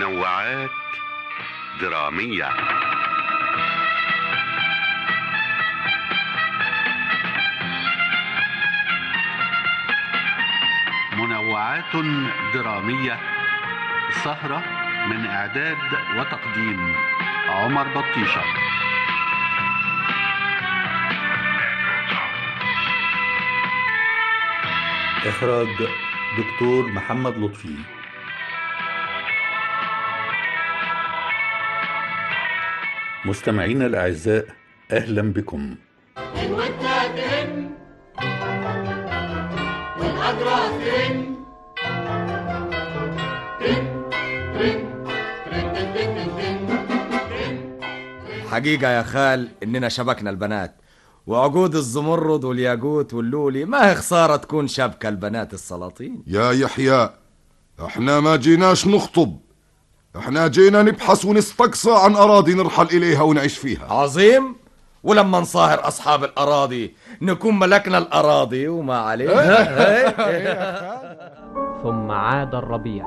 منوعات درامية منوعات درامية سهرة من إعداد وتقديم عمر بطيشة إخراج دكتور محمد لطفي مستمعينا الأعزاء أهلا بكم الودة ترن والأجرس ترن ترن ترن ترن ترن ترن ترن ترن حقيقة يا خال إننا شبكنا البنات وعقود الزمرد والياقوت واللولي ما هي خسارة تكون شبكة البنات السلاطين يا يحيى احنا ما جيناش نخطب احنا جينا نبحث ونستقصى عن اراضي نرحل اليها ونعيش فيها عظيم ولما نصاهر أصحاب الأراضي نكون ملكنا الأراضي وما عليه ثم عاد الربيع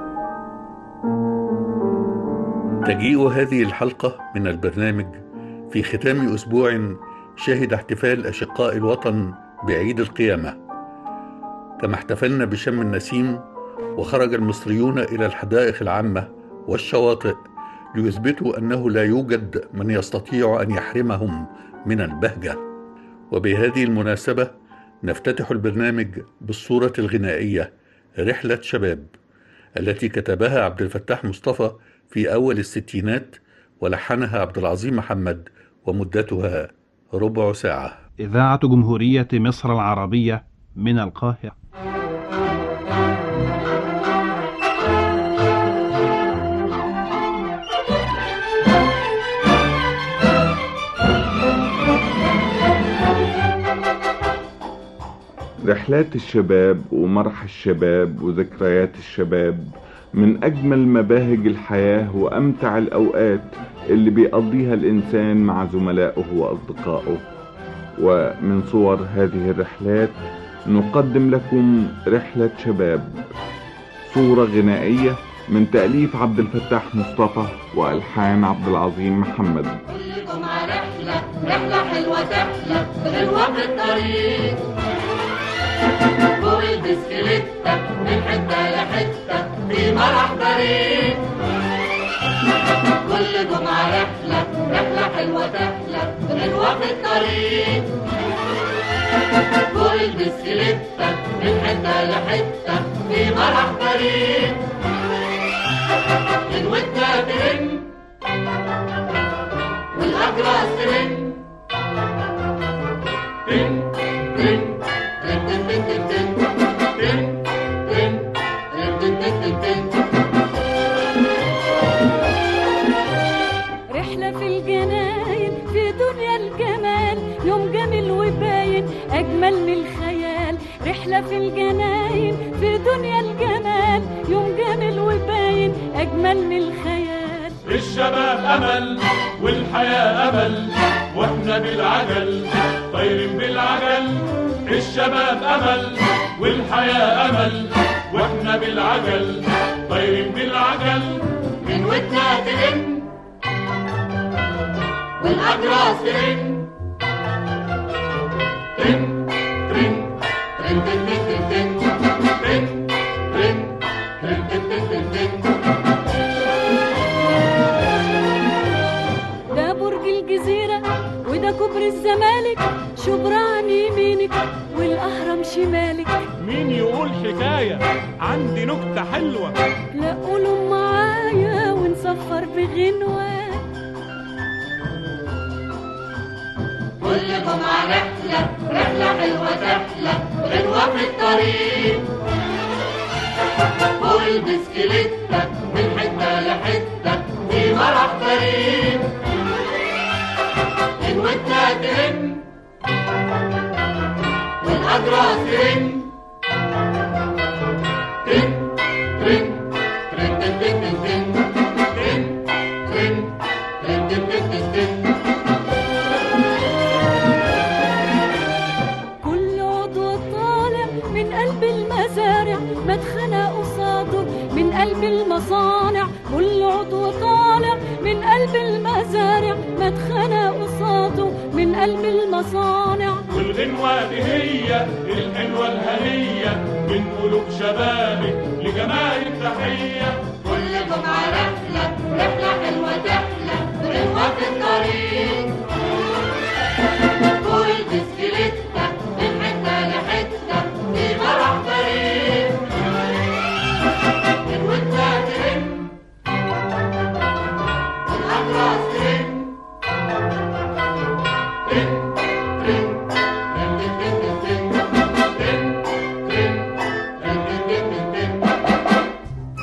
تجيء هذه الحلقة من البرنامج في ختام أسبوع شهد احتفال أشقاء الوطن بعيد القيامة كما احتفلنا بشم النسيم وخرج المصريون إلى الحدائق العامة والشواطئ ليثبتوا أنه لا يوجد من يستطيع أن يحرمهم من البهجة وبهذه المناسبة نفتتح البرنامج بالصورة الغنائية رحلة شباب التي كتبها عبد الفتاح مصطفى في أول الستينات ولحنها عبد العظيم محمد ومدتها ربع ساعة إذاعة جمهورية مصر العربية من القاهرة رحلات الشباب ومرح الشباب وذكريات الشباب من أجمل مباهج الحياة وأمتع الأوقات اللي بيقضيها الإنسان مع زملائه وأصدقائه ومن صور هذه الرحلات نقدم لكم رحلة شباب صورة غنائية من تأليف عبد الفتاح مصطفى وألحان عبد العظيم محمد كل جمعة رحلة رحلة حلوة تحلى غلوة في الطريق فوق البسكليتة من حتة لحتة في مرح بريد كل جمعة رحلة رحلة حلوة تحلى غلوة في الطريق فوق البسكليتة من حتة لحتة في مرح بريد الودة ترن والأجرس ترن تن تن تن تن تن تن تن تن تن تن تن تن تن رحلة في الجناين في دنيا الجمال يوم جميل وباين أجمل من الخيال رحلة في الجناين في دنيا الجمال يوم جميل وباين أجمل من الخيال الشباب أمل والحياة أمل وإحنا بالعجل طايرين بالعجل الشباب أمل والحياة أمل وإحنا بالعجل طايرين بالعجل من ودنا ترن والأجراس ترن تن ترن ترن تن تن تن تن تن ترن تن تن تن تن ده برج الجزيرة وده كوبري الزمالك شبرا عن يمينك والأهرم شمالك مين يقول حكاية عندي نكتة حلوة لا قولوا معايا ونسفر بغنوة كل جمعة رحلة رحلة حلوة تحلى غنوة في الطريق فوق البسكليتة من حتة لحتة في مرح فريد الودة ترن والأجراس ترن تن ترن ترن تن تن تن تن تن ترن ترن تن تن تن تن كل عضو طالع من قلب المزارع مدخنة قصاده من قلب المصانع كل قلب المصانع والغنوة دي هي الحلوة الهنية من قلوب شبابك لجمال التحية كل جمعة رحلة رحلة حلوة تحلى رحلة في الطريق فوق البسكليتة من حتة لحتة في مرح طريق الودة ترن والأطراس ترن ترن ترن ترن ترن ترن ترن ترن ترن ترن ترن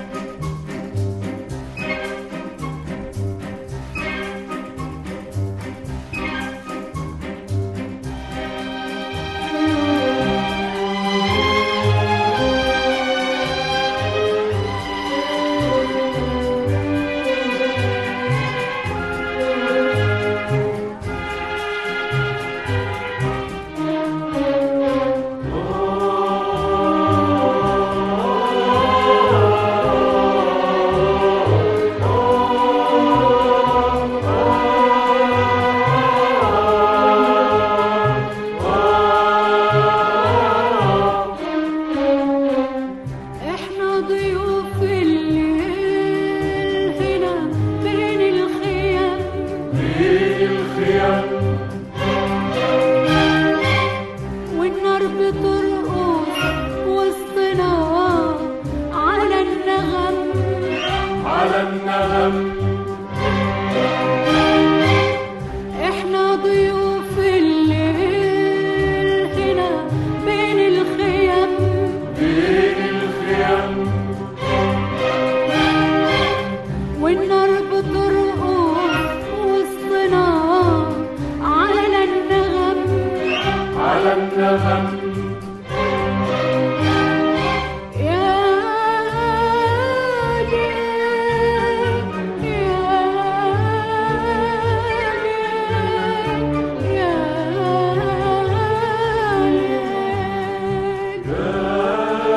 احنا ضيوف الليل هنا بين الخيام والنار بترقص وسطنا على النغم على النغم احنا ضيوف الليل هنا بين الخيام بين الخيام والنار بترقص وسطنا على النغم على النغم يا ليل يا ليل يا ليل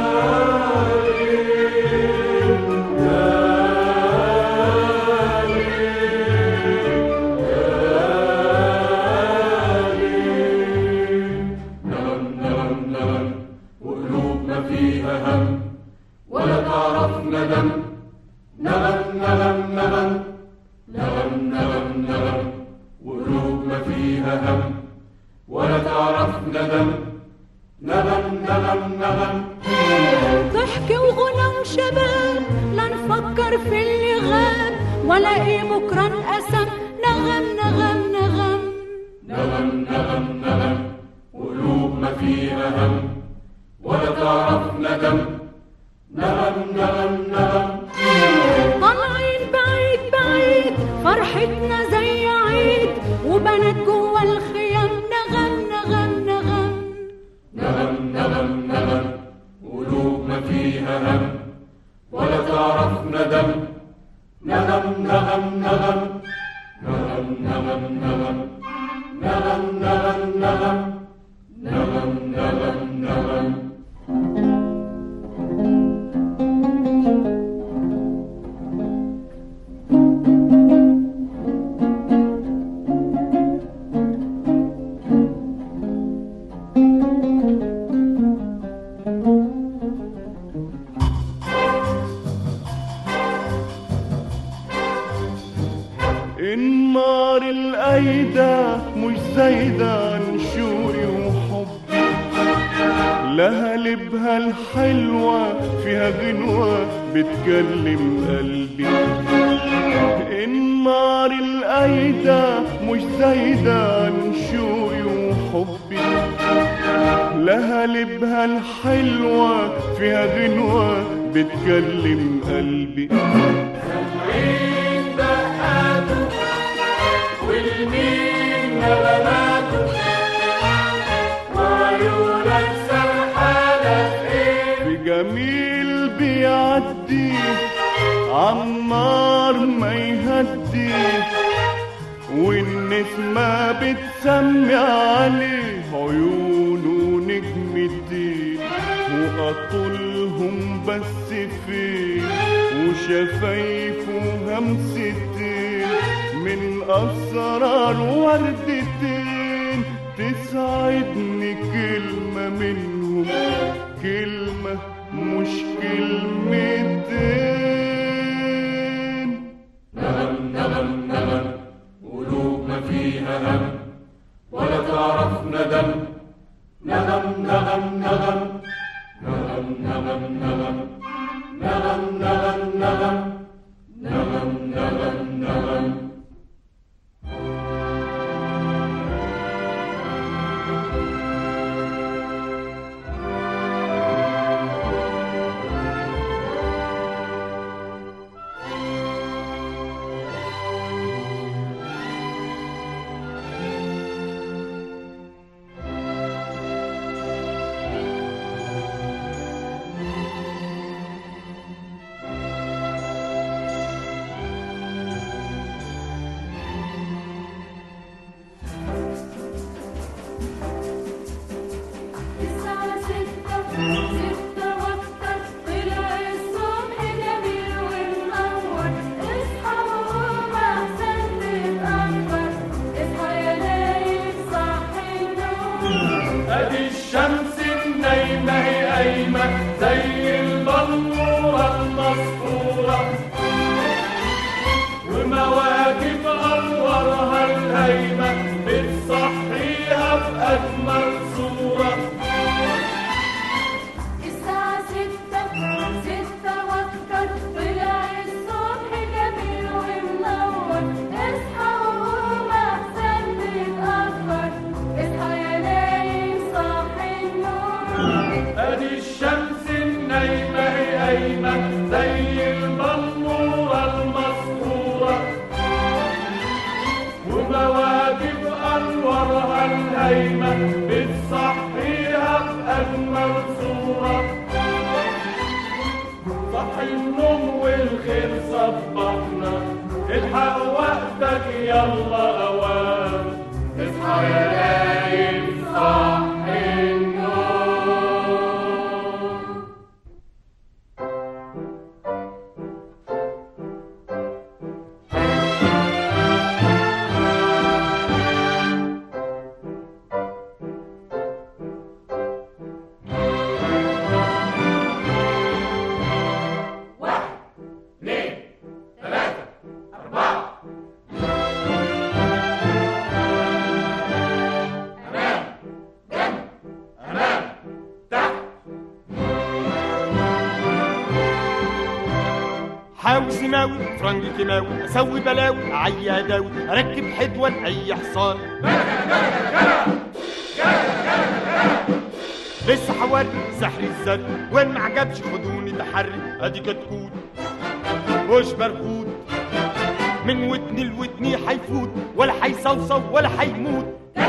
نغم نغم نغم وقلوبنا فيها هم ولا تعرف ندم نغم نغم نغم نغم نغم نغم وقلوبنا فيها هم ولا تعرف ندم نغم نغم نغم ضحك وغنى وشباب لا نفكر في اللي غاب ولا ايه بكره انقسم نغم نغم نغم نغم نغم نغم وقلوبنا فيها هم ولا تعرف ندم نغم نغم نغم طالعين بعيد بعيد فرحتنا زي عيد وبنات جوا الخيام نغم نغم نغم نغم نغم نغم قلوبنا فيها هم ولا تعرف ندم نغم نغم نغم نغم نغم نغم نغم نغم نغم نغم نغم نغم النار الأيدة مش زايدة عن شوري وحبي لها لبها الحلوة فيها غنوة بتكلم قلبي النار الأيدة مش زايدة عن شوقي وحبي لها لبها الحلوة فيها غنوة بتكلم قلبي عين دقاته والمين نغماته وعيونك سرحانة في ايه في جميل بيعدي عالنار ما يهدي والنسمة بتسمي عليه عيونه نجمتين وأطولهم بس فين وشفايفه همستين من أسرار وردتين تسعدني كلمة منهم كلمة مش كلمتين نغم نغم نغم قلوب ما فيها هم ولا تعرف ندم نغم نغم نغم نغم نغم نغم نغم نغم نغم نغم نغم نغم الساعة ستة ستة وأكتر طلع الصبح جميل ومنور اصحى وقوم أحسن تتأخر اصحى يا نايم صحي النوم ادي الشمس النايمة هي قايمة زي البلورة المسطورة ومواكب أنوارها الهايمة بتصحيها بأجمل صورة الساعة ستة ستة وأكتر طلع الصبح جميل ومنور اصحى وقوم أحسن تتأخر اصحى يا نايم صحي النوم ادي الشمس النايمة هي قايمة زي البلورة المسطورة ومواكب أنوارها الهايمة بتصحيها بأجمل صورة صحي النوم والخير صبحنا الحق وقتك يلا أوان اصحى يا نايم صحي النوم حاوي سماوي فرنج كيماوي اسوي بلاوي عياداوي اركب حدوه لاي حصان لسه حواري سحر الزرق وين ما عجبش خدوني تحري ادي كتكوت وش بركوت من ودني لودني حيفوت ولا حيصوصو ولا حيموت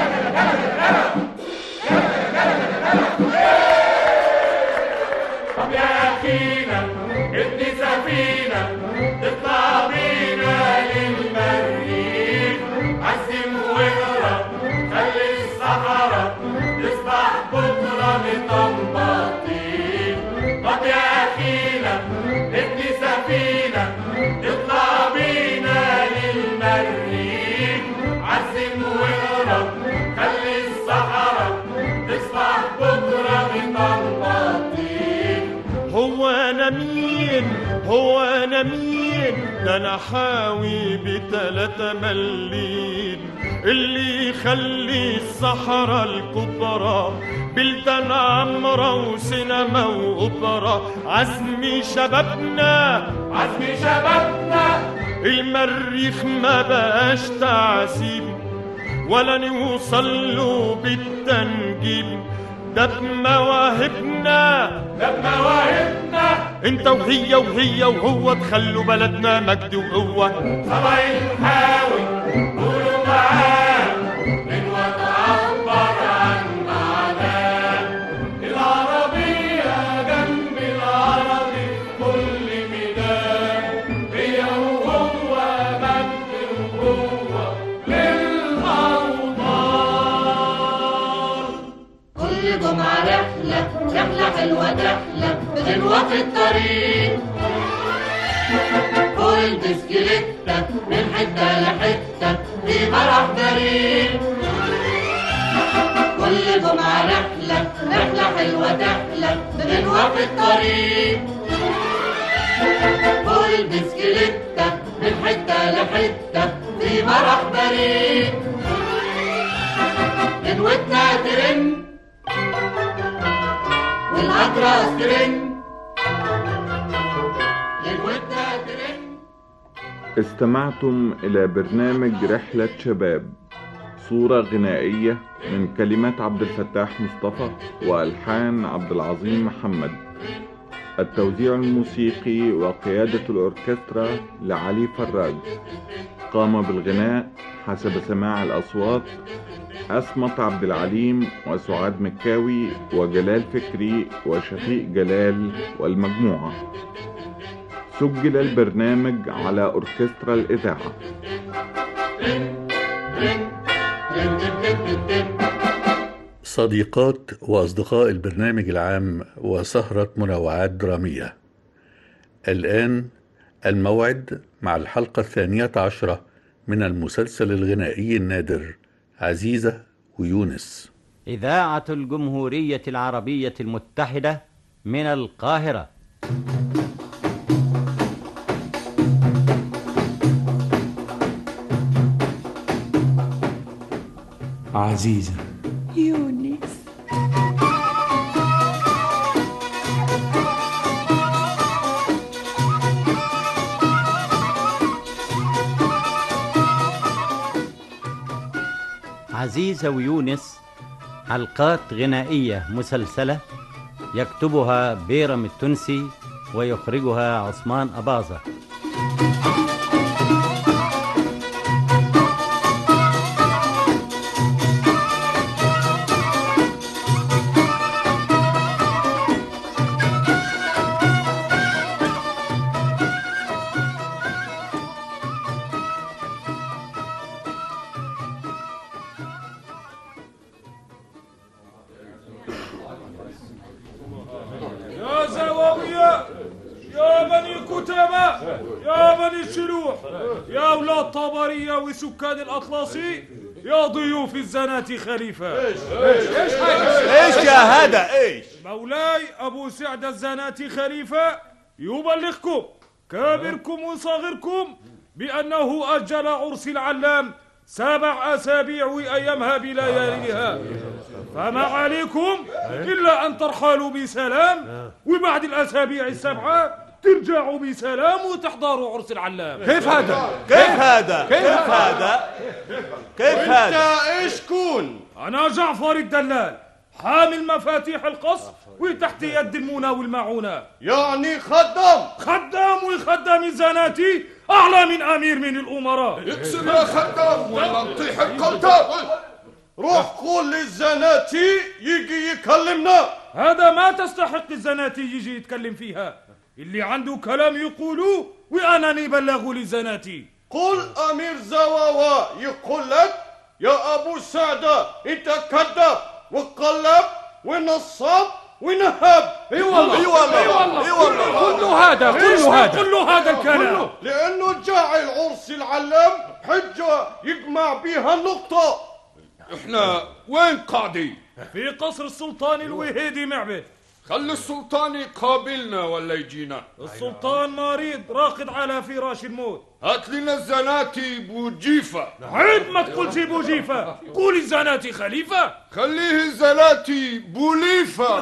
طب يا أخينا ابني سفينة تطلع بينا للمريخ عزم واغرق خلي الصحراء تصبح بكرة مطمطين طب يا أخينا ابني سفينة تطلع بينا للمريخ عزم واغرق خلي الصحراء تصبح بكرة مطمطين هو انا مين هو انا مين ده انا حاوي بتلاتة ملين اللي يخلي الصحراء الكبرى بلدان عمرة وسينما وأوبرا عزمي شبابنا عزمي شبابنا المريخ ما بقاش تعذيب ولا نوصل له بالتنجيب ده بمواهبنا ده بمواهبنا انت وهي وهي وهو تخلوا بلدنا مجد وقوة صبايا الحاوي قولوا معاه من وتعبر عن معناه العربية جنب العربي في كل ميدان هي وهو مجد وقوة للأوطان كل جمعة رحلة رحلة حلوة رحلة غنوة في الطريق كل والبسكليتة من حتة لحتة في مرح بريء كل جمعة رحلة رحلة حلوة تحلى بغنوة في الطريق والبسكليتة من حتة لحتة في مرح بريء غنوتنا ترن والأطراس ترن غنوتنا ترن استمعتم إلى برنامج رحلة شباب صورة غنائية من كلمات عبد الفتاح مصطفى وألحان عبد العظيم محمد التوزيع الموسيقي وقيادة الأوركسترا لعلي فراج قام بالغناء حسب سماع الأصوات أسمط عبد العليم وسعاد مكاوي وجلال فكري وشفيق جلال والمجموعة سجل البرنامج على أوركسترا الإذاعة صديقات وأصدقاء البرنامج العام وسهرة منوعات درامية الآن الموعد مع الحلقة الثانية عشرة من المسلسل الغنائي النادر عزيزة ويونس إذاعة الجمهورية العربية المتحدة من القاهرة عزيزة يونس عزيزة ويونس حلقات غنائية مسلسلة يكتبها بيرم التونسي ويخرجها عثمان أباظة يا زواوية يا بني كتامة يا بني الشلوح يا أولاد طبرية وسكان الأطلسي يا ضيوف الزناة خليفة إيش إيش إيش يا هذا إيش مولاي أبو سعد الزناة خليفة يبلغكم كابركم وصغيركم بأنه أجل عرس العلام سبع أسابيع أيامها بلياليها فما عليكم إلا أن ترحلوا بسلام وبعد الأسابيع السبعة ترجعوا بسلام وتحضروا عرس العلام كيف هذا؟ كيف هذا؟ كيف هذا؟ كيف هذا؟ وانت ايش كون؟ انا جعفر الدلال حامل مفاتيح القصر وتحت يد المنى والمعونة يعني خدام خدام والخدام الزناتي أعلى من أمير من الأمراء اكسب يا خدام ولا نطيح القلتاب روح قول للزناتي يجي يكلمنا هذا ما تستحق الزناتي يجي يتكلم فيها اللي عنده كلام يقولوه وأنا نبلغه للزناتي قل امير زواوا يقول لك يا ابو سعده انت كذاب وقلب ونصاب ونهب اي والله اي والله اي والله اي والله كل هذا كل هذا كل هذا الكلام لانه جاعل عرس العلام حجه يجمع بيها النقطه احنا وين قاعدين في قصر السلطان الوهيدي معبد خلي السلطان يقابلنا ولا يجينا السلطان مريض راقد على فراش الموت هات لنا الزناتي بوجيفة عيب ما تقولش بوجيفة قول الزناتي خليفة خليه الزناتي بوليفة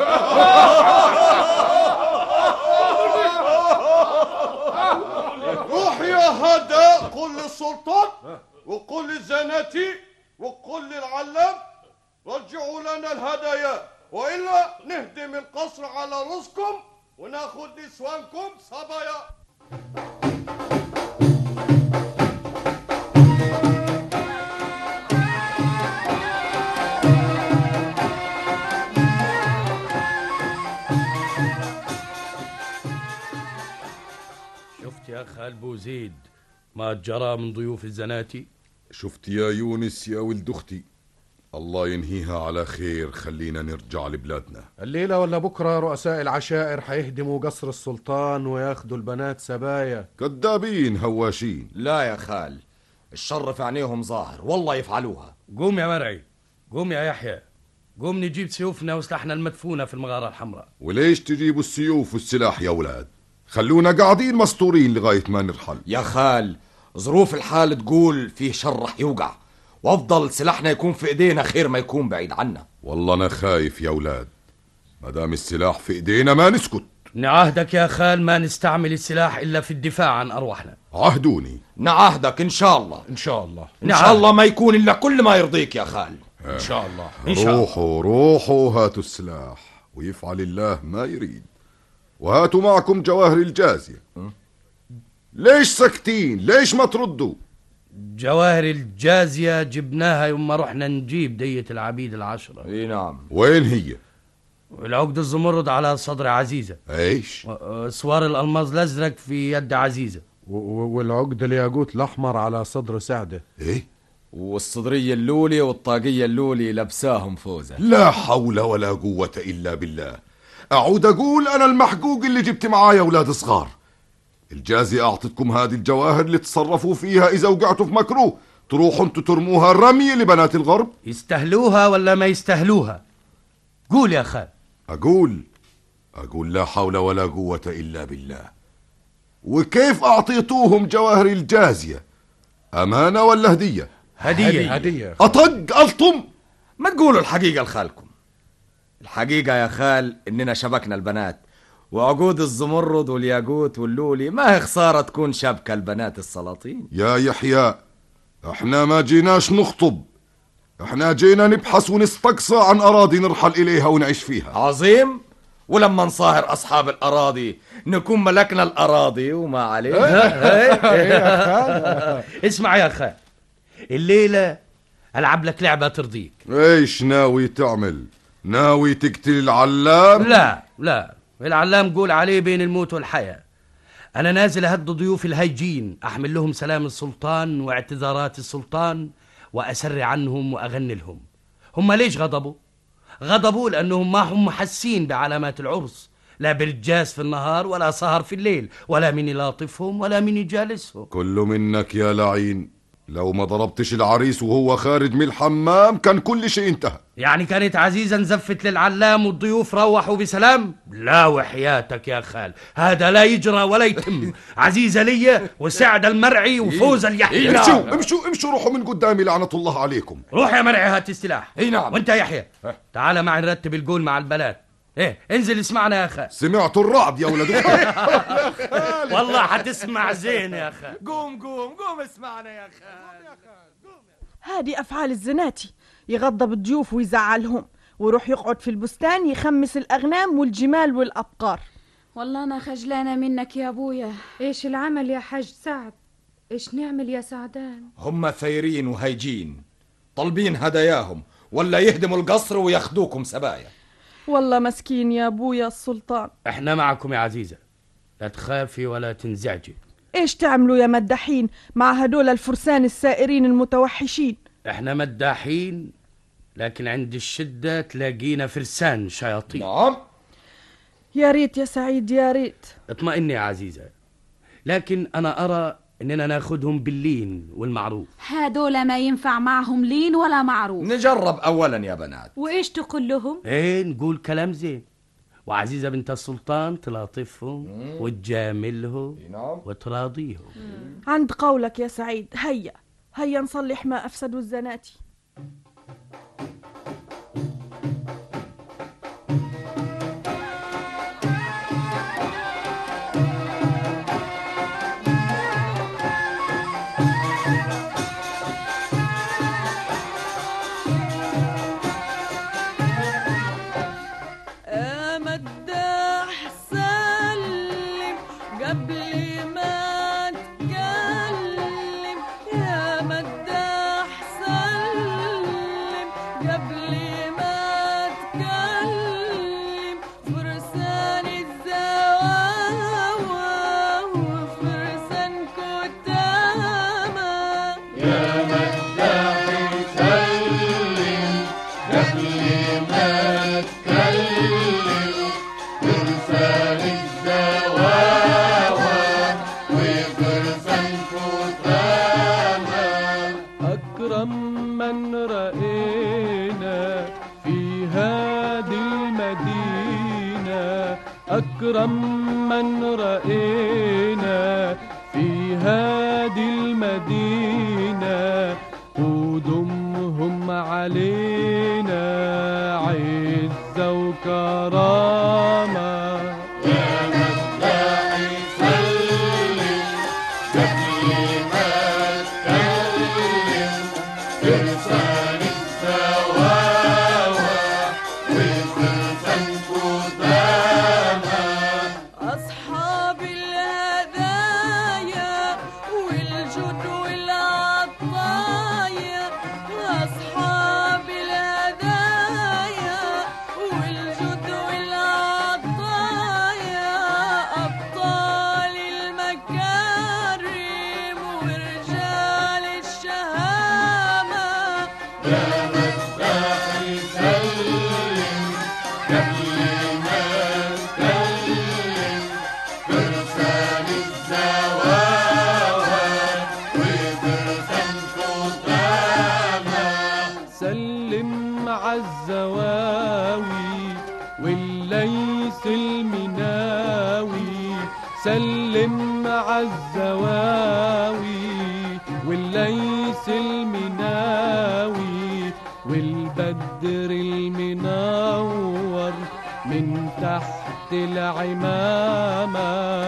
روح يا هذا قل للسلطان وقل للزناتي وقل للعلام رجعوا لنا الهدايا والا نهدم القصر على رؤوسكم وناخذ نسوانكم صبايا شفت يا خال بوزيد ما جرى من ضيوف الزناتي شفت يا يونس يا ولد اختي الله ينهيها على خير خلينا نرجع لبلادنا الليلة ولا بكرة رؤساء العشائر حيهدموا قصر السلطان وياخدوا البنات سبايا كذابين هواشين لا يا خال الشر في عينيهم ظاهر والله يفعلوها قوم يا مرعي قوم يا يحيى قوم نجيب سيوفنا وسلاحنا المدفونة في المغارة الحمراء وليش تجيبوا السيوف والسلاح يا ولاد خلونا قاعدين مسطورين لغاية ما نرحل يا خال ظروف الحال تقول فيه شر رح يوقع وافضل سلاحنا يكون في ايدينا خير ما يكون بعيد عنا والله أنا خايف يا ولاد ما دام السلاح في إيدينا ما نسكت نعاهدك يا خال ما نستعمل السلاح إلا في الدفاع عن أرواحنا عهدوني نعاهدك ان شاء الله إن شاء الله ان شاء الله ما يكون الا كل ما يرضيك يا خال إن شاء الله إن شاء الله روحوا روحوا هاتوا السلاح ويفعل الله ما يريد وهاتوا معكم جواهر الجازية ليش ساكتين ليش ما تردوا جواهر الجازية جبناها يوم ما رحنا نجيب دية العبيد العشرة اي نعم وين هي العقد الزمرد على صدر عزيزة ايش و- سوار الألماظ الأزرق في يد عزيزة و- و- والعقد الياقوت الأحمر على صدر سعدة ايه والصدرية اللولي والطاقية اللولي لبساهم فوزة لا حول ولا قوة إلا بالله أعود أقول أنا المحقوق اللي جبت معايا أولاد صغار الجازية أعطتكم هذه الجواهر اللي تصرفوا فيها إذا وقعتوا في مكروه تروحوا انتوا ترموها رمي لبنات الغرب يستهلوها ولا ما يستهلوها قول يا خال أقول أقول لا حول ولا قوة إلا بالله وكيف أعطيتوهم جواهر الجازية أمانة ولا هدية هدية هدية أطق ألطم ما تقولوا الحقيقة لخالكم الحقيقة يا خال إننا شبكنا البنات وعقود الزمرد والياقوت واللولي ما هي خسارة تكون شبكة البنات السلاطين يا يحيى احنا ما جيناش نخطب احنا جينا نبحث ونستقصى عن أراضي نرحل إليها ونعيش فيها عظيم ولما نصاهر أصحاب الأراضي نكون ملكنا الأراضي وما عليه اسمع يا خال الليلة ألعب لك لعبة ترضيك ايش ناوي تعمل ناوي تقتل العلام لا لا العلام قول عليه بين الموت والحياة أنا نازل أهد ضيوف الهيجين أحمل لهم سلام السلطان واعتذارات السلطان وأسرع عنهم وأغني لهم هم ليش غضبوا؟ غضبوا لأنهم ما هم حاسين بعلامات العرس لا برجاس في النهار ولا سهر في الليل ولا من يلاطفهم ولا من يجالسهم كل منك يا لعين لو ما ضربتش العريس وهو خارج من الحمام كان كل شيء انتهى يعني كانت عزيزة نزفت للعلام والضيوف روحوا بسلام لا وحياتك يا خال هذا لا يجرى ولا يتم عزيزة لي وسعد المرعي وفوز اليحيى امشوا امشوا امشوا روحوا من قدامي لعنة الله عليكم روح يا مرعي هات السلاح اي نعم وانت يا يحيى تعال معي نرتب الجول مع البنات ايه انزل اسمعنا يا خال سمعتوا الرعد يا ولد والله حتسمع زين يا خال قوم قوم قوم اسمعنا يا خال هذه أفعال الزناتي يغضب الضيوف ويزعلهم ويروح يقعد في البستان يخمس الأغنام والجمال والأبقار والله أنا خجلانة منك يا أبويا ايش العمل يا حاج سعد ايش نعمل يا سعدان هم ثيرين وهيجين طالبين هداياهم ولا يهدموا القصر وياخدوكم سبايا والله مسكين يا أبويا السلطان احنا معكم يا عزيزة لا تخافي ولا تنزعجي إيش تعملوا يا مداحين مع هدول الفرسان السائرين المتوحشين احنا مداحين لكن عند الشدة تلاقينا فرسان شياطين نعم يا ريت يا سعيد يا ريت اطمئني يا عزيزة لكن أنا أرى إننا ناخدهم باللين والمعروف هادول ما ينفع معهم لين ولا معروف نجرب أولا يا بنات وايش تقول لهم ايه نقول كلام زين وعزيزة بنت السلطان تلاطفهم وتجاملهم وتراضيهم عند قولك يا سعيد هيا هيا نصلح ما أفسدوا الزناتي مداح سلم قبل ما تكلم يا مداح سلم أكرم من رأينا في هذه المدينة ودمهم علينا عزة وكرامة يا مداعي سلم قبل ما تكلم فرسان الزواوى وفرسان قدامى أصحاب الهدايا والجود والعطايا أصحاب الهدايا والجود والعطايا أبطال المكارم ورجال الشهامة يا مداعي سلم قبل ما تكلم فرسان الزواوى وفرسان قدامى سلم عالزواوي والليس المناوي سلم عالزواوي والليس المناوي والبدر المنور من تحت العمامة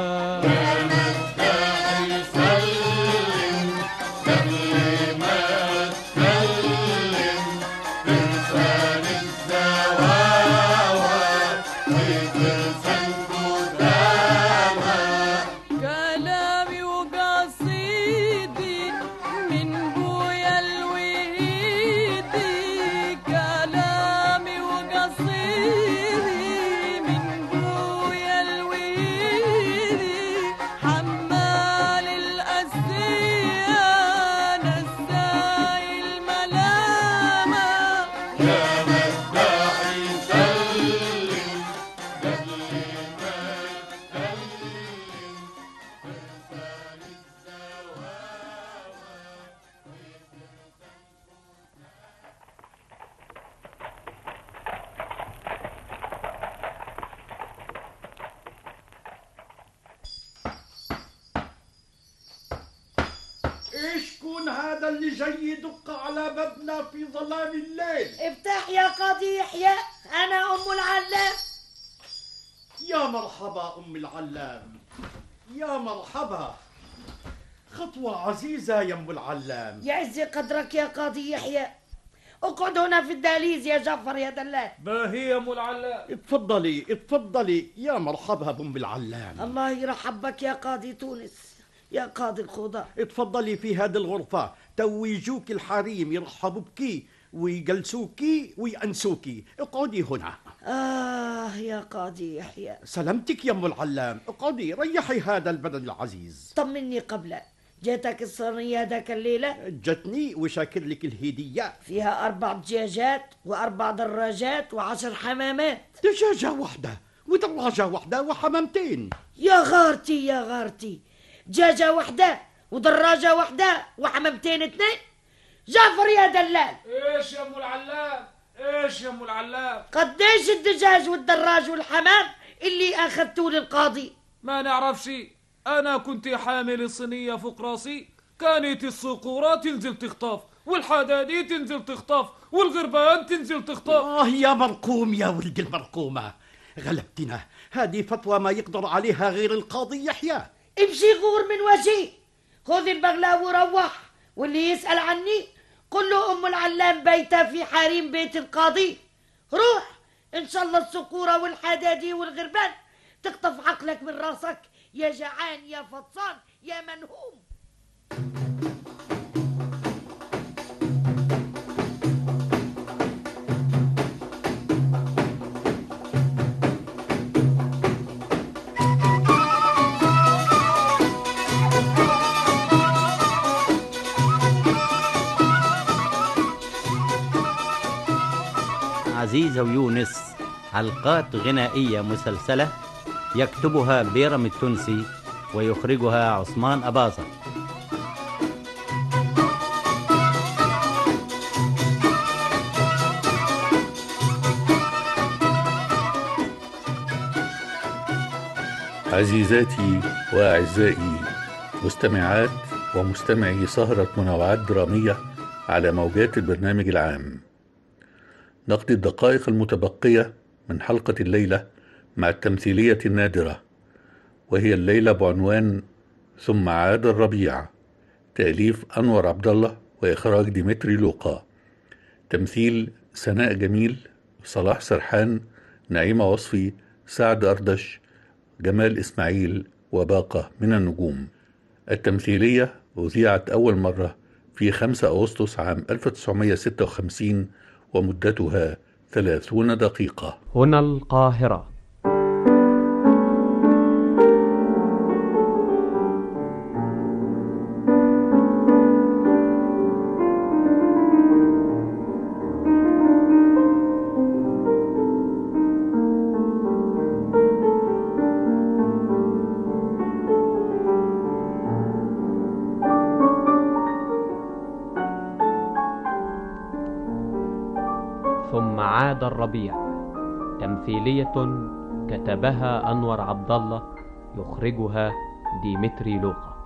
مداعي سلم قبل ما تكلم فرسان الزواوى وفرسان قدامى كلامي وقصيدي من بويا الوهيدي كلامي وقصيدي من بويا الوهيدي حمال الأسية نساي الملامة يا مداعي سلم قبل ما تكلم فرسان الزواوى ايش كون هذا اللي جاي يدق على بابنا في ظلام الليل افتح يا قاضي يحيى انا ام العلام يا مرحبا ام العلام يا مرحبا خطوة عزيزة يا ام العلام يعز قدرك يا قاضي يحيى اقعد هنا في الدهليز يا جعفر يا دلال باهي يا ام العلام اتفضلي اتفضلي يا مرحبا بام العلام الله يرحب بك يا قاضي تونس يا قاضي القضاء اتفضلي في هذه الغرفة تويجوك الحريم يرحبوا بكي ويجلسوكي ويأنسوكي اقعدي هنا آه يا قاضي يحيى سلامتك يا ام العلام اقعدي ريحي هذا البدن العزيز طمني قبل جاتك الصينية ذاك الليلة جتني وشاكر لك الهدية فيها أربع دجاجات وأربع دراجات وعشر حمامات دجاجة واحدة ودراجة واحدة وحمامتين يا غارتي يا غارتي دجاجة واحدة ودراجة واحدة وحمامتين اثنين جعفر يا دلال ايش يا ام العلام ايش يا ام العلام قديش الدجاج والدراج والحمام اللي أخذتوه للقاضي ما نعرفش انا كنت حامل الصينيه فوق راسي كانت الصقورات تنزل تخطف والحداديد تنزل تخطف والغربان تنزل تخطف آه يا مرقوم يا ولد المرقومة غلبتنا هذه فتوى ما يقدر عليها غير القاضي يحيى امشي غور من وجهي خذ البغلاء وروح واللي يسأل عني قل له أم العلام بيتها في حريم بيت القاضي روح إن شاء الله الصقورة والحدادي والغربان تخطف عقلك من راسك يا جعان يا فطسان يا منهوم عزيزة ويونس حلقات غنائية مسلسلة يكتبها بيرم التونسي ويخرجها عثمان أباظة عزيزاتي وأعزائي مستمعات ومستمعي سهرة منوعات درامية على موجات البرنامج العام نقضي الدقائق المتبقية من حلقة الليلة مع التمثيلية النادرة وهي الليلة بعنوان ثم عاد الربيع تأليف أنور عبد الله وإخراج ديمتري لوقا تمثيل سناء جميل صلاح سرحان نعيمة وصفي سعد أردش جمال إسماعيل وباقة من النجوم التمثيلية أذيعت أول مرة في 5 أغسطس عام 1956 ومدتها 30 دقيقة هنا القاهرة ثم عاد الربيع تمثيلية كتبها أنور عبد الله يخرجها ديمتري لوقا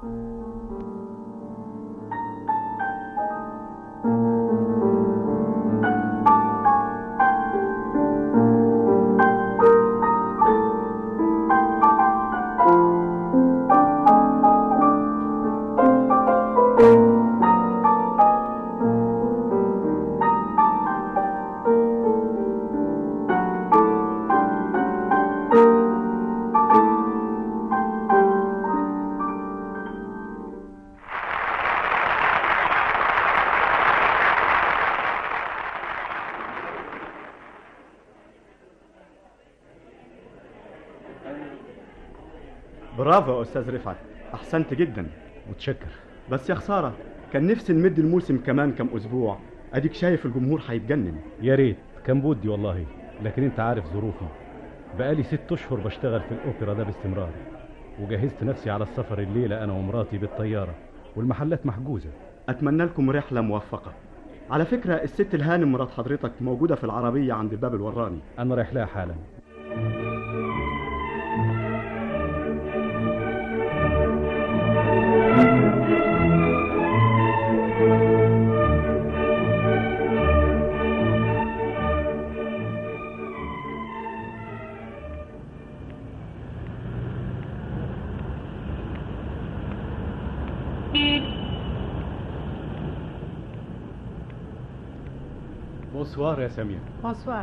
برافو يا استاذ رفعت احسنت جدا متشكر بس يا خساره كان نفسي نمد الموسم كمان كم اسبوع اديك شايف الجمهور هيتجنن يا ريت كان بودي والله لكن انت عارف ظروفي بقالي ست اشهر بشتغل في الاوبرا ده باستمرار وجهزت نفسي على السفر الليله انا ومراتي بالطياره والمحلات محجوزه اتمنى لكم رحله موفقه على فكره الست الهانم مرات حضرتك موجوده في العربيه عند باب الوراني انا رايح لها حالا بونسوار يا سمير بونسوار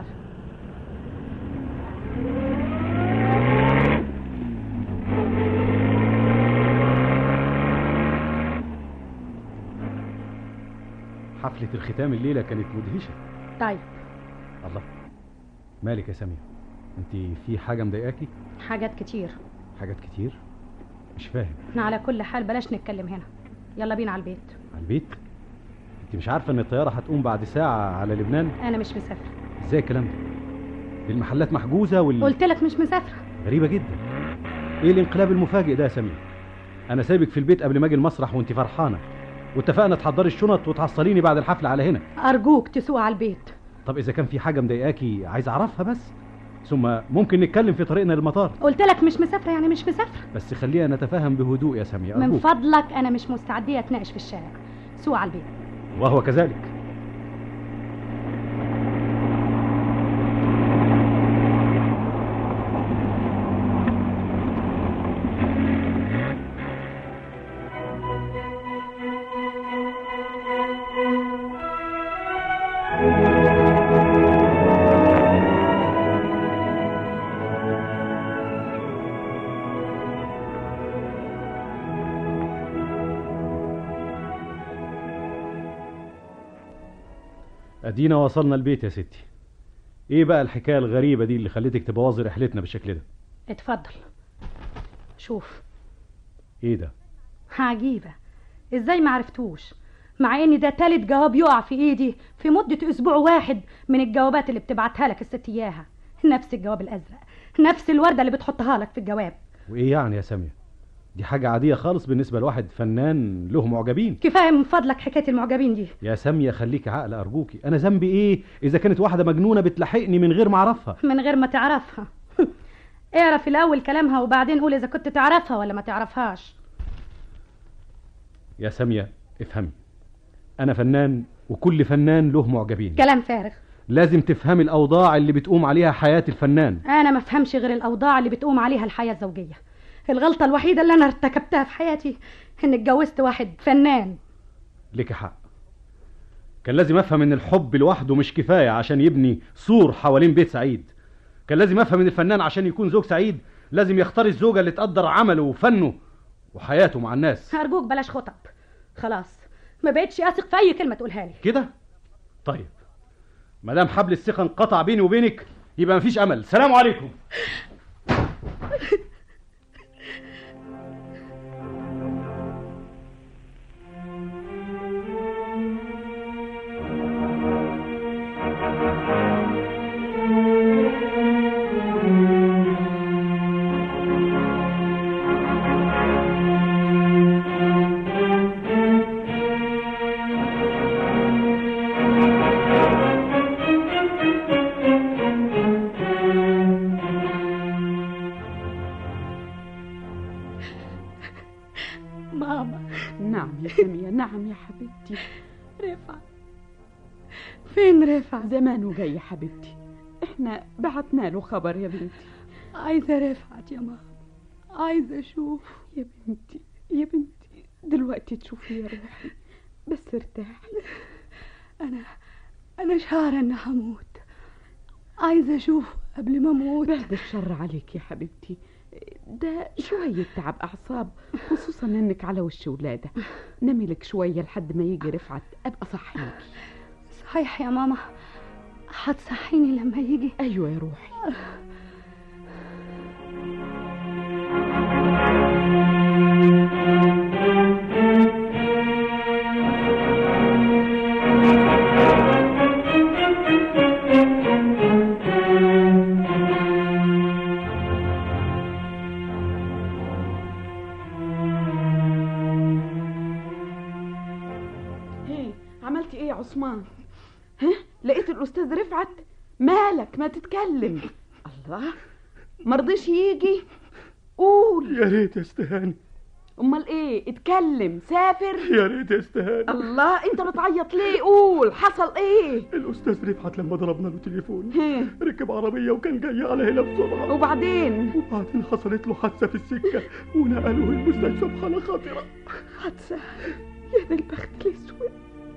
حفله الختام الليله كانت مدهشه طيب الله مالك يا سمير انت في حاجه مضايقاكي حاجات كتير حاجات كتير مش فاهم احنا على كل حال بلاش نتكلم هنا يلا بينا على البيت على البيت انت مش عارفه ان الطياره هتقوم بعد ساعه على لبنان انا مش مسافره ازاي الكلام ده دي المحلات محجوزه وال قلت لك مش مسافره غريبه جدا ايه الانقلاب المفاجئ ده يا سمير انا سايبك في البيت قبل ما اجي المسرح وانت فرحانه واتفقنا تحضري الشنط وتحصليني بعد الحفله على هنا ارجوك تسوق على البيت طب اذا كان في حاجه مضايقاكي عايز اعرفها بس ثم ممكن نتكلم في طريقنا للمطار قلت لك مش مسافره يعني مش مسافره بس خلينا نتفاهم بهدوء يا سمير من أرجوك. فضلك انا مش مستعديه اتناقش في الشارع سوق على البيت وهو كذلك ادينا وصلنا البيت يا ستي ايه بقى الحكايه الغريبه دي اللي خلتك تبوظي رحلتنا بالشكل ده اتفضل شوف ايه ده عجيبة ازاي ما عرفتوش مع ان ده تالت جواب يقع في ايدي في مدة اسبوع واحد من الجوابات اللي بتبعتها لك الست اياها نفس الجواب الازرق نفس الوردة اللي بتحطها لك في الجواب وايه يعني يا ساميه دي حاجه عاديه خالص بالنسبه لواحد فنان له معجبين كفاية من فضلك حكاية المعجبين دي يا ساميه خليكي عقل ارجوكي انا ذنبي ايه اذا كانت واحده مجنونه بتلاحقني من غير ما اعرفها من غير ما تعرفها اعرف الاول كلامها وبعدين قول اذا كنت تعرفها ولا ما تعرفهاش يا سامية افهمي أنا فنان وكل فنان له معجبين كلام فارغ لازم تفهمي الأوضاع اللي بتقوم عليها حياة الفنان انا ما افهمش غير الاوضاع اللي بتقوم عليها الحياه الزوجيه الغلطه الوحيده اللي انا ارتكبتها في حياتي ان اتجوزت واحد فنان لك حق كان لازم أفهم إن الحب لوحده مش كفاية عشان يبني سور حوالين بيت سعيد كان لازم أفهم إن الفنان عشان يكون زوج سعيد لازم يختار الزوجة اللي تقدر عمله وفنه وحياته مع الناس ارجوك بلاش خطب خلاص ما بقتش اثق في اي كلمه تقولها لي كده طيب ما دام حبل الثقة انقطع بيني وبينك يبقى مفيش أمل سلام عليكم ماما نعم يا سمية نعم يا حبيبتي رفعت فين رفعت زمانه جاي يا حبيبتي احنا بعتنا له خبر يا بنتي عايزه رفعت يا ماما عايزه اشوف يا بنتي يا بنتي دلوقتي تشوفي يا روحي بس ارتاحي انا انا شعره اني هموت عايزه اشوف قبل ما اموت بعد الشر عليك يا حبيبتي ده شوية تعب أعصاب خصوصا إنك على وش ولادة نامي لك شوية لحد ما يجي رفعت أبقى صحيكي صحيح يا ماما هتصحيني لما يجي أيوة يا روحي هي عملتي ايه يا عثمان ها لقيت الاستاذ رفعت مالك ما تتكلم الله مرضيش يجي قول يا ريت يا استهاني امال ايه اتكلم سافر يا ريت يا استهاني الله انت بتعيط ليه قول حصل ايه الاستاذ رفعت لما ضربنا له تليفون هي. ركب عربيه وكان جاي على هنا بسرعه وبعدين وبعدين حصلت له حادثه في السكه ونقلوه المستشفى بحاله خطره حادثة يا ذا البخت الاسود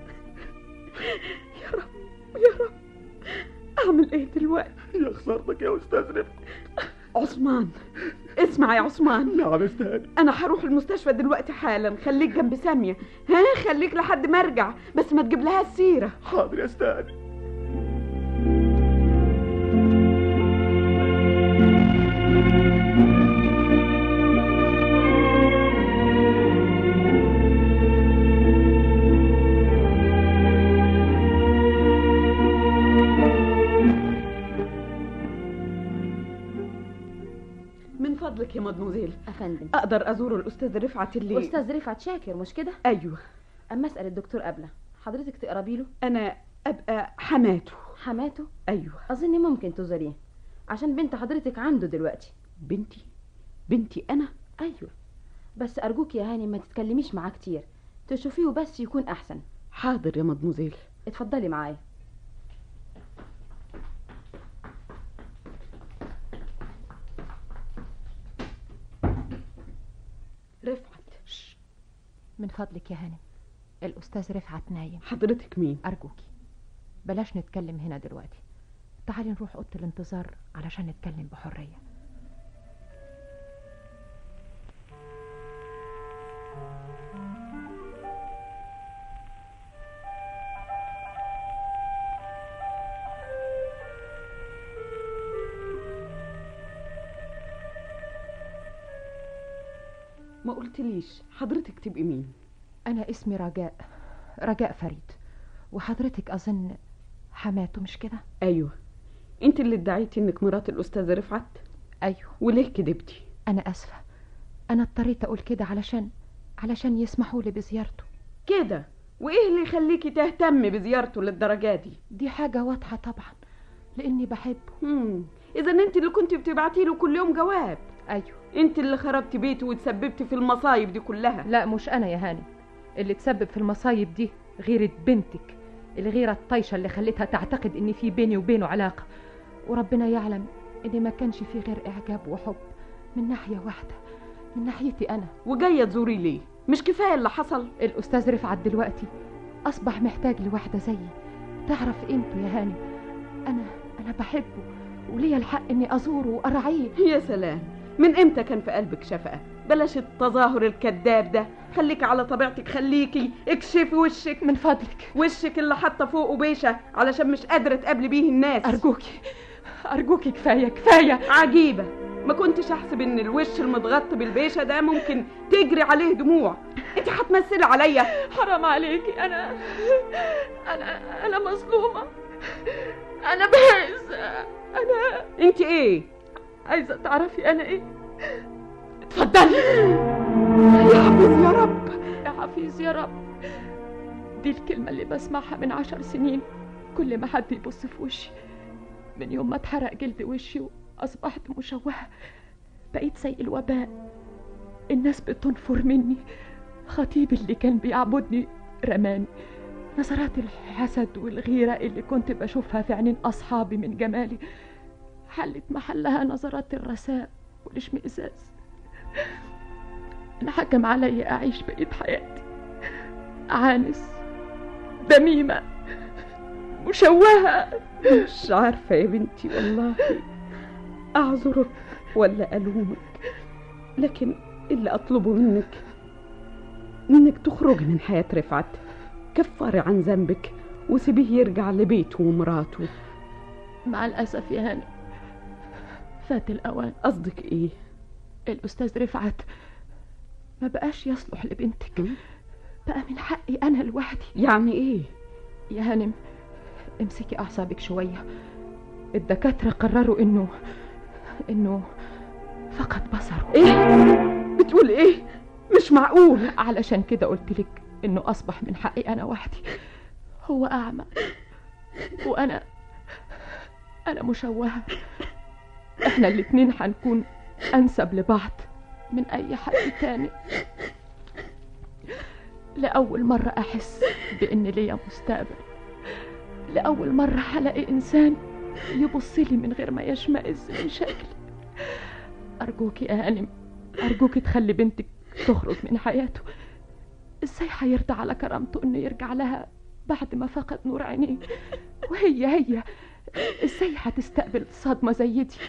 يا رب يا رب اعمل ايه دلوقتي يا خسارتك يا استاذ رفعت عثمان اسمع يا عثمان نعم استهاني انا هروح المستشفى دلوقتي حالا خليك جنب ساميه ها خليك لحد ما ارجع بس ما تجيب لها السيره حاضر يا استهاني من فضلك يا مدموزيل افندم اقدر ازور الاستاذ رفعت اللي استاذ رفعت شاكر مش كده ايوه اما اسال الدكتور قبله حضرتك تقربي له انا ابقى حماته حماته ايوه اظن ممكن تزوريه عشان بنت حضرتك عنده دلوقتي بنتي بنتي انا ايوه بس ارجوك يا هاني ما تتكلميش معاه كتير تشوفيه بس يكون احسن حاضر يا مدموزيل اتفضلي معايا رفعت من فضلك يا هانم الأستاذ رفعت نايم حضرتك مين أرجوكي بلاش نتكلم هنا دلوقتي تعالي نروح أوضة الانتظار علشان نتكلم بحرية ما قلتليش حضرتك تبقي مين أنا اسمي رجاء رجاء فريد وحضرتك أظن حماته مش كده ايوه انت اللي ادعيتي انك مرات الاستاذ رفعت أيوه وليه كدبتي أنا أسفة أنا اضطريت أقول كده علشان علشان يسمحوا لي بزيارته كده وايه اللي يخليكي تهتمي بزيارته للدرجه دي دي حاجة واضحة طبعا لأني بحبه مم. اذا انت اللي كنت بتبعتي له كل يوم جواب ايوه انت اللي خربتي بيته وتسببتي في المصايب دي كلها لا مش انا يا هاني اللي تسبب في المصايب دي غيرة بنتك الغيرة الطايشة اللي خلتها تعتقد ان في بيني وبينه علاقة وربنا يعلم ان ما كانش في غير اعجاب وحب من ناحية واحدة من ناحيتي انا وجايه تزوري ليه مش كفايه اللي حصل الاستاذ رفعت دلوقتي اصبح محتاج لواحدة زيي تعرف قيمته يا هاني انا انا بحبه وليا الحق اني ازوره وارعيه يا سلام من امتى كان في قلبك شفقه بلاش التظاهر الكذاب ده خليكي على طبيعتك خليكي اكشفي وشك من فضلك وشك اللي حاطه فوقه بيشه علشان مش قادره تقابلي بيه الناس ارجوكي ارجوكي كفايه كفايه عجيبه ما كنتش احسب ان الوش المتغطي بالبيشه ده ممكن تجري عليه دموع انت هتمثلي عليا حرام عليكي انا انا انا مظلومه انا بعز انا انت ايه عايزه تعرفي انا ايه اتفضلي يا حفيظ يا رب يا حفيظ يا رب دي الكلمة اللي بسمعها من عشر سنين كل ما حد يبص في وشي من يوم ما اتحرق جلد وشي وأصبحت مشوهة بقيت زي الوباء الناس بتنفر مني خطيبي اللي كان بيعبدني رماني نظرات الحسد والغيرة اللي كنت بشوفها في عينين أصحابي من جمالي حلت محلها نظرات الرثاء والاشمئزاز انحكم علي أعيش بقية حياتي عانس دميمة مشوهة مش عارفه يا بنتي والله اعذرك ولا الومك لكن اللي اطلبه منك انك تخرجي من حياه رفعت كفري عن ذنبك وسيبيه يرجع لبيته ومراته مع الأسف يا هاني فات الأوان قصدك ايه الأستاذ رفعت ما بقاش يصلح لبنتك بقى من حقي أنا لوحدي يعني ايه يا هانم امسكي أعصابك شوية الدكاترة قرروا إنه إنه فقد بصره ايه بتقول ايه مش معقول علشان كده قلت لك إنه أصبح من حقي أنا وحدي هو أعمى وأنا أنا مشوهة إحنا الاتنين هنكون أنسب لبعض من أي حد تاني لأول مرة أحس بإن ليا مستقبل لأول مرة هلاقي إنسان يبص لي من غير ما يشمئز من شكلي أرجوكي يا هانم أرجوكي تخلي بنتك تخرج من حياته إزاي هيرضى على كرامته إنه يرجع لها بعد ما فقد نور عينيه وهي هي إزاي هتستقبل صدمة زي دي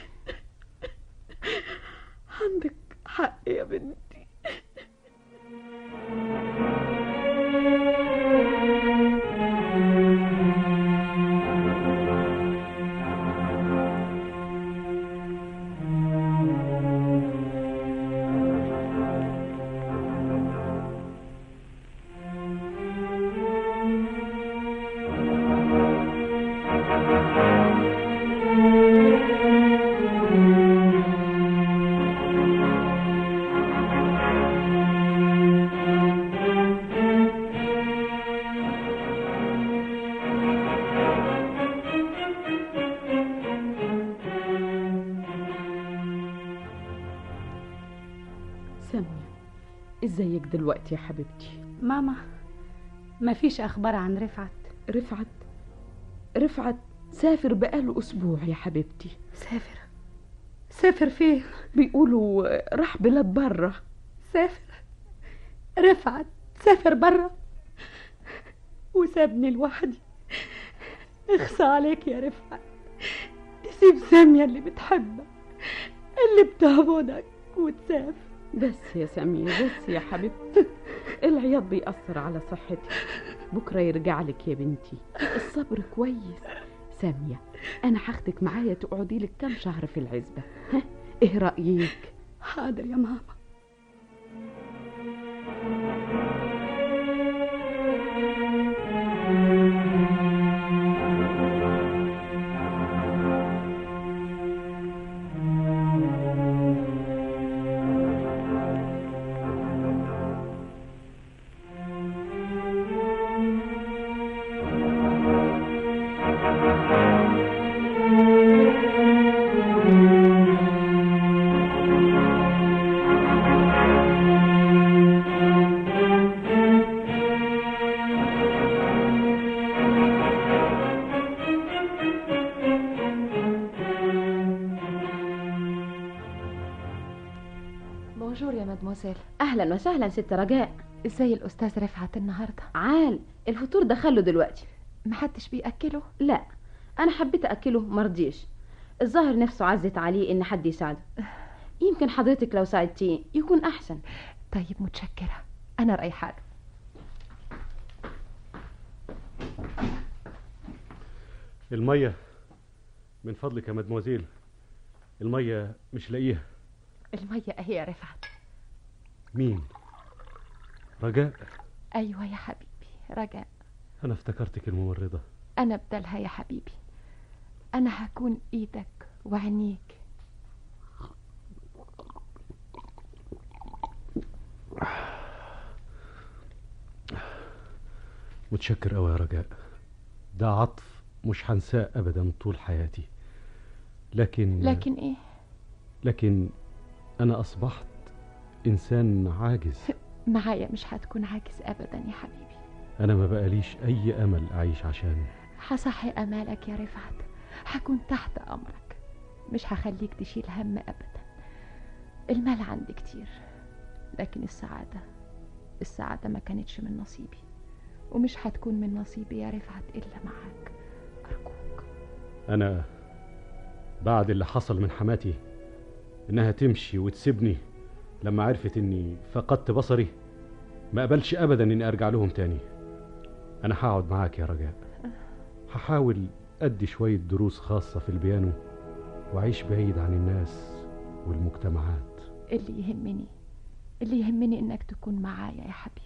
عندك حق يا بنتي سامية ازيك دلوقتي يا حبيبتي ماما مفيش أخبار عن رفعت رفعت رفعت سافر بقاله اسبوع يا حبيبتي سافر سافر فين بيقولوا راح بلاد بره سافر رفعت سافر برا وسابني لوحدي اخصى عليك يا رفعت تسيب سامية اللي بتحبك اللي بتعبدك وتسافر بس يا سامية بس يا حبيبتي العياط بيأثر على صحتي بكرة يرجع لك يا بنتي الصبر كويس سامية أنا هاخدك معايا تقعدي لك كام شهر في العزبة ها إيه رأيك؟ حاضر يا ماما بونجور يا مدموزيل اهلا وسهلا ست رجاء ازاي الاستاذ رفعت النهارده عال الفطور دخله دلوقتي محدش بياكله لا انا حبيت اكله مرضيش الظاهر نفسه عزت عليه ان حد يساعده يمكن حضرتك لو ساعدتيه يكون احسن طيب متشكره انا رايحه له المية من فضلك يا مدموزيل المية مش لاقيها الميه اهي يا رفعت مين رجاء ايوه يا حبيبي رجاء أنا افتكرتك الممرضة انا بدلها يا حبيبي انا هكون ايدك وعينيك متشكر أوي يا رجاء ده عطف مش هنساه أبدا طول حياتي لكن لكن ايه لكن أنا أصبحت إنسان عاجز معايا مش هتكون عاجز ابدا يا حبيبي أنا ما بقاليش أي أمل أعيش عشانه هصحي امالك يا رفعت هكون تحت امرك مش هخليك تشيل هم ابدا المال عندي كتير لكن السعاده السعاده ما كانتش من نصيبي ومش هتكون من نصيبي يا رفعت الا معاك أنا بعد اللي حصل من حماتي إنها تمشي وتسيبني لما عرفت إني فقدت بصري ما قبلش أبدا إني أرجع لهم تاني أنا هقعد معاك يا رجاء هحاول أدي شوية دروس خاصة في البيانو وأعيش بعيد عن الناس والمجتمعات اللي يهمني اللي يهمني انك تكون معايا يا حبيبي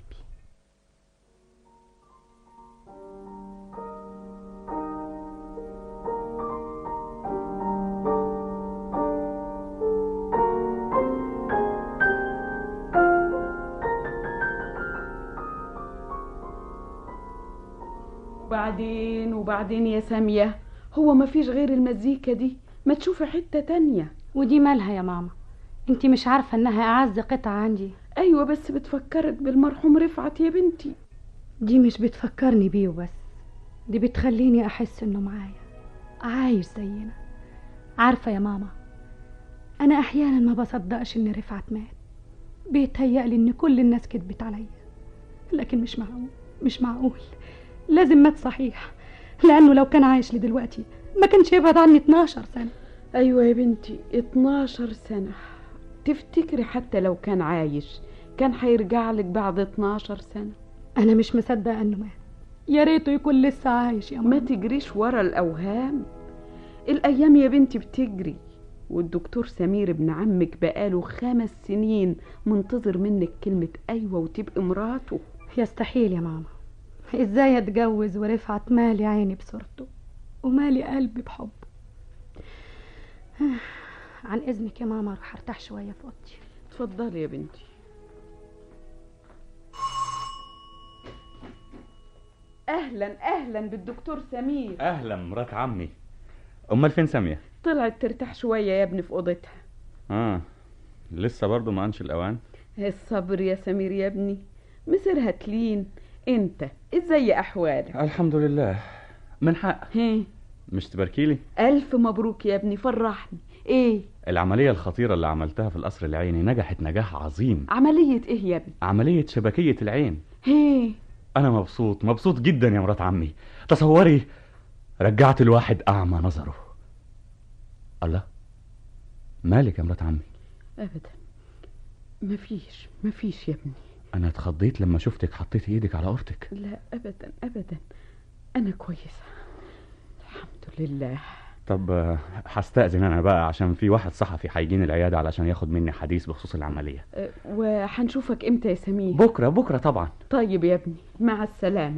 وبعدين وبعدين يا سامية هو ما فيش غير المزيكا دي ما تشوفي حتة تانية ودي مالها يا ماما انت مش عارفة انها اعز قطعة عندي ايوه بس بتفكرك بالمرحوم رفعت يا بنتي دي مش بتفكرني بيه وبس دي بتخليني احس انه معايا عايش زينا عارفة يا ماما انا احيانا ما بصدقش ان رفعت مات بيتهيألي ان كل الناس كدبت عليا لكن مش معقول مش معقول لازم مات صحيح لانه لو كان عايش لدلوقتي ما كانش يبعد عني 12 سنة ايوه يا بنتي 12 سنة تفتكري حتى لو كان عايش كان هيرجع لك بعد 12 سنة انا مش مصدقة انه مات يا ريته يكون لسه عايش يا ما ماما تجريش ورا الاوهام الايام يا بنتي بتجري والدكتور سمير ابن عمك بقاله خمس سنين منتظر منك كلمة أيوة وتبقي مراته يستحيل يا ماما ازاي اتجوز ورفعت مالي عيني بصورته ومالي قلبي بحبه عن اذنك يا ماما اروح ارتاح شويه في اوضتي اتفضلي يا بنتي أهلا أهلا بالدكتور سمير اهلا مرات عمي امال فين ساميه طلعت ترتاح شوية يا ابني في أوضتها اه لسه برضه ما انش الاوان الصبر يا سمير يا ابني مصيرها تلين انت ازاي احوالك الحمد لله من حق هي مش تباركيلي الف مبروك يا ابني فرحني ايه العمليه الخطيره اللي عملتها في القصر العيني نجحت نجاح عظيم عملية ايه يا ابني عمليه شبكيه العين هي انا مبسوط مبسوط جدا يا مرات عمي تصوري رجعت الواحد اعمى نظره الله مالك يا مرات عمي ابدا مفيش مفيش يا ابني انا اتخضيت لما شفتك حطيتي ايدك على اورتك لا ابدا ابدا انا كويسة الحمد لله طب آه، هستأذن انا بقى عشان في واحد صحفي هيجيني العياده علشان ياخد مني حديث بخصوص العمليه أه، وهنشوفك امتى يا سمير بكره بكره طبعا طيب يا ابني مع السلامة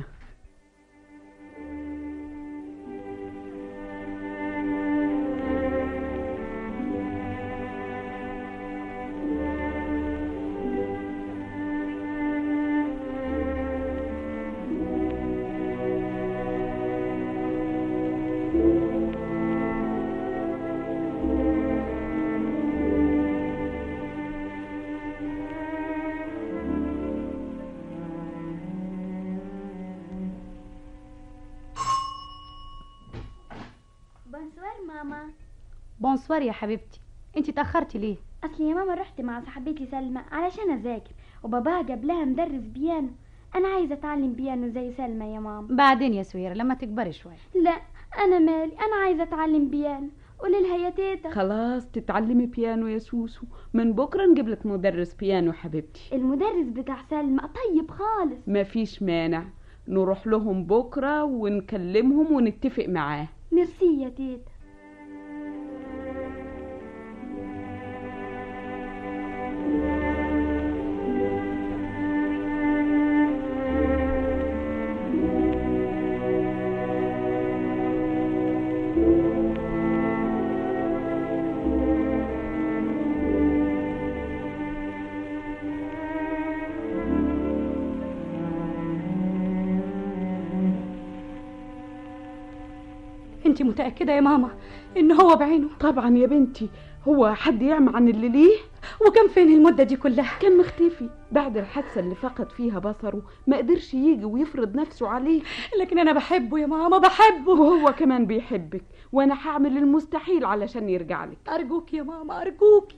بونسوار يا حبيبتي انت اتاخرتي ليه اصل يا ماما رحت مع صاحبتي سلمى علشان اذاكر وباباها جاب لها مدرس بيانو انا عايزه اتعلم بيانو زي سلمى يا ماما بعدين يا سويرة لما تكبري شوية لا انا مالي انا عايزه اتعلم بيانو قولي لها يا تيتا خلاص تتعلمي بيانو يا سوسو من بكرة نجيب لك مدرس بيانو حبيبتي المدرس بتاع سلمى طيب خالص مفيش مانع نروح لهم بكرة ونكلمهم ونتفق معاه ميرسي يا تيتا انت متأكدة يا ماما ان هو بعينه طبعا يا بنتي هو حد يعمى عن اللي ليه وكان فين المدة دي كلها كان مختفي بعد الحادثة اللي فقد فيها بصره ما قدرش يجي ويفرض نفسه عليك لكن انا بحبه يا ماما بحبه وهو كمان بيحبك وانا هعمل المستحيل علشان يرجع لك ارجوك يا ماما ارجوك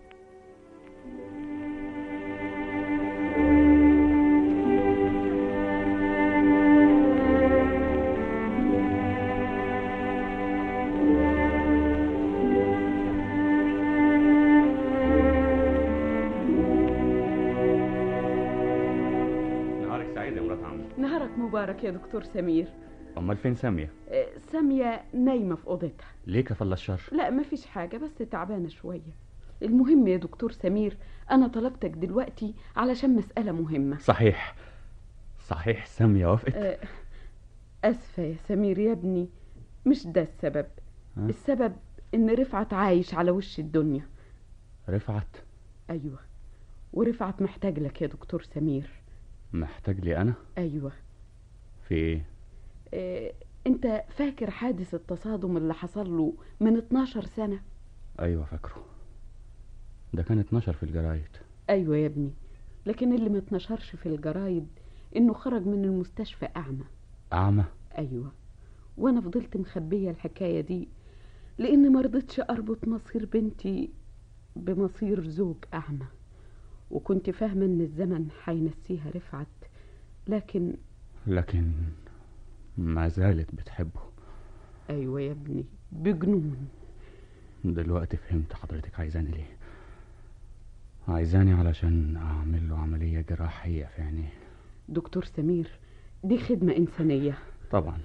نهارك سعيد يا مرات عمي نهارك مبارك يا دكتور سمير امال فين ساميه آه، سامية نايمة في أوضتها ليه كفل الشر لا مفيش حاجة بس تعبانة شوية المهم يا دكتور سمير أنا طلبتك دلوقتي علشان مسألة مهمة صحيح صحيح ساميه وافقت آه، أسفة يا سمير يا ابني مش ده السبب ها؟ السبب إن رفعت عايش على وش الدنيا رفعت أيوة ورفعت محتاج لك يا دكتور سمير محتاج لي انا أيوة في ايه آه، أنت فاكر حادث التصادم اللي حصل له من 12 سنة ايوه فاكره ده كان 12 في الجرايد أيوة يا ابني لكن اللي ما اتنشرش في الجرايد إنه خرج من المستشفى أعمى اعمى أيوة وأنا فضلت مخبية الحكاية دي لأني مرضتش أربط مصير بنتي بمصير زوج أعمى وكنت فاهمة إن الزمن هينسيها رفعت لكن لكن ما زالت بتحبه أيوة يا ابني بجنون دلوقتي فهمت حضرتك عايزاني ليه عايزاني علشان اعمل له عمليه جراحيه في عينيه دكتور سمير دي خدمة إنسانية طبعا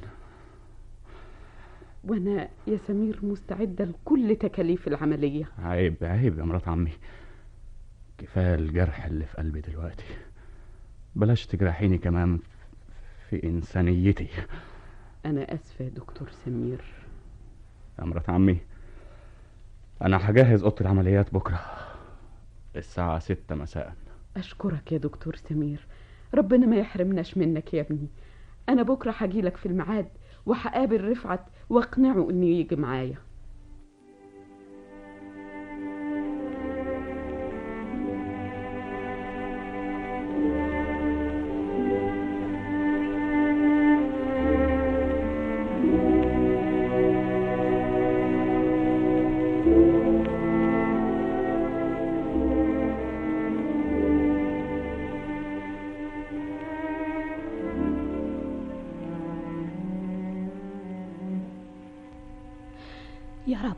وأنا يا سمير مستعدة لكل تكاليف العملية عيب عيب يا مرات عمي كفايه الجرح اللي في قلبي دلوقتي بلاش تجرحيني كمان في انسانيتي أنا آسفة يا دكتور سمير يا مرات عمي انا هجهز اوضه العمليات بكره الساعه ستة مساء أشكرك يا دكتور سمير ربنا ما يحرمناش منك يا ابني أنا بكرة هجيلك في الميعاد وهقابل رفعت واقنعه إنه يجي معايا يا رب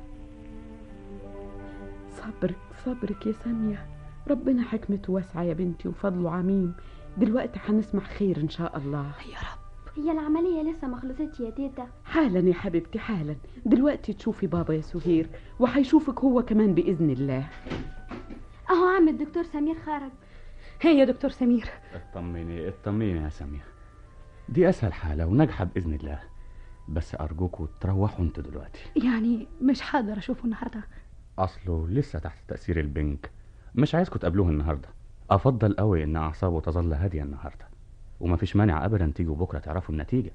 صبرك صبرك يا سامية ربنا حكمته واسعة يا بنتي وفضله عميم دلوقتي هنسمع خير إن شاء الله يا رب هي العمليه لسه ما خلصتش يا تيتا حالا يا حبيبتي حالا دلوقتي تشوفي بابا يا سهير وهيشوفك هو كمان بإذن الله اهو عم الدكتور سمير خرج هي يا دكتور سمير اطمني اطمني يا سامية دي اسهل حالة وناجحة باذن الله بس ارجوكوا تروحوا انتوا دلوقتي يعني مش هقدر اشوفه النهارده اصله لسه تحت تأثير البنك مش عايزكوا تقابلوه النهاردة افضل قوي ان اعصابه تظل هادية النهاردة ومفيش مانع ابدا تيجوا بكرة تعرفوا النتيجة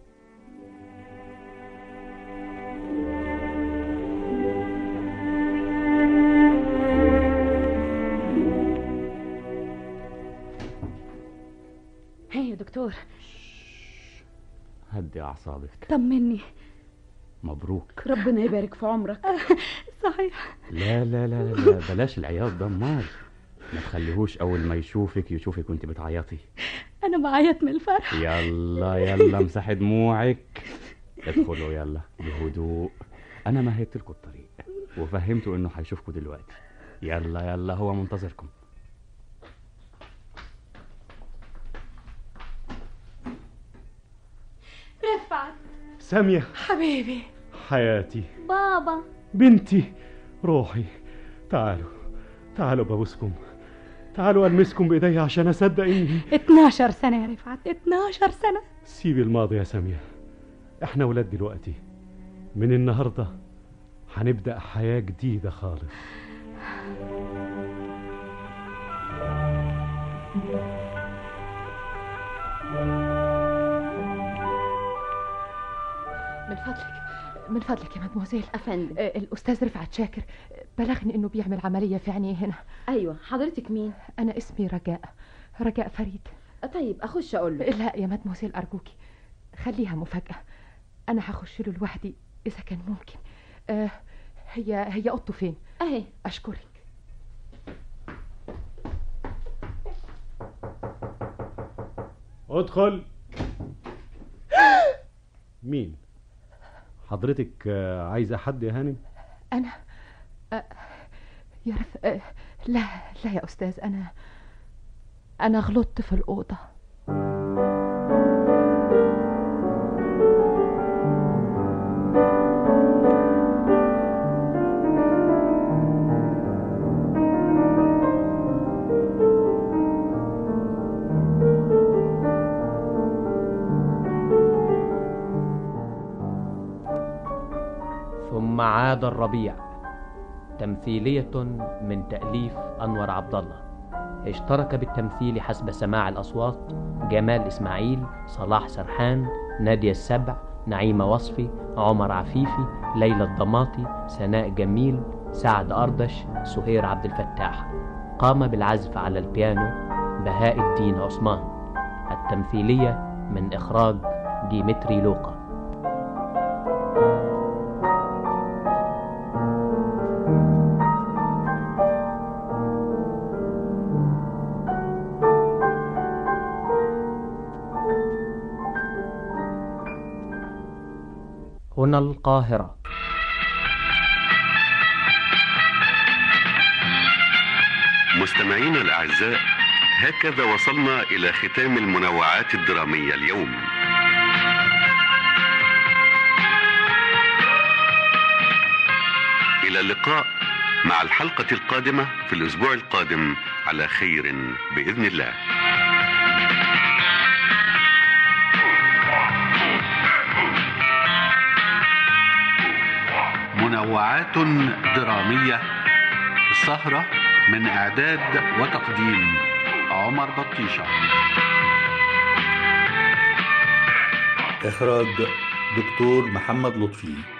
هي يا دكتور هدي اعصابك طمني مبروك ربنا يبارك في عمرك صحيح لا لا لا لا بلاش العياط ده امال ما تخليهوش اول ما يشوفك يشوفك وانت بتعيطي انا بعيط من الفرح يلا يلا امسحي دموعك ادخلوا يلا بهدوء انا مهدت لكم الطريق وفهمته انه هيشوفكم دلوقتي يلا يلا هو منتظركم رفعت سامية حبيبي حياتي بابا بنتي روحي تعالوا تعالوا ببوسكم تعالوا ألمسكم بإيدي عشان أصدق إني 12 سنة يا رفعت 12 سنة سيبي الماضي يا سامية احنا ولاد دلوقتي من النهاردة هنبدأ حياة جديدة خالص من فضلك من فضلك يا مدموزيل افندم الاستاذ رفعت شاكر بلغني انه بيعمل عمليه في عينيه هنا ايوه حضرتك مين انا اسمي رجاء رجاء فريد طيب اخش اقول له لا يا مدموزيل ارجوكي خليها مفاجاه انا هخش له لوحدي اذا كان ممكن آه هي هي اوضته فين اهي اشكرك ادخل مين حضرتك آه، عايزة حد يا هانم انا آه يا رف... آه لا لا يا استاذ انا انا غلطت في الاوضه ثم عاد الربيع تمثيلية من تأليف أنور عبد الله اشترك بالتمثيل حسب سماع الأصوات جمال إسماعيل صلاح سرحان نادية السبع نعيمة وصفي عمر عفيفي ليلى الضماطي سناء جميل سعد أردش سهير عبد الفتاح قام بالعزف على البيانو بهاء الدين عثمان التمثيلية من إخراج ديمتري لوقا هنا القاهرة مستمعينا الأعزاء هكذا وصلنا إلى ختام المنوعات الدرامية اليوم إلى اللقاء مع الحلقة القادمة في الأسبوع القادم على خير بإذن الله منوعات درامية السهرة من إعداد وتقديم عمر بطيشة إخراج دكتور محمد لطفي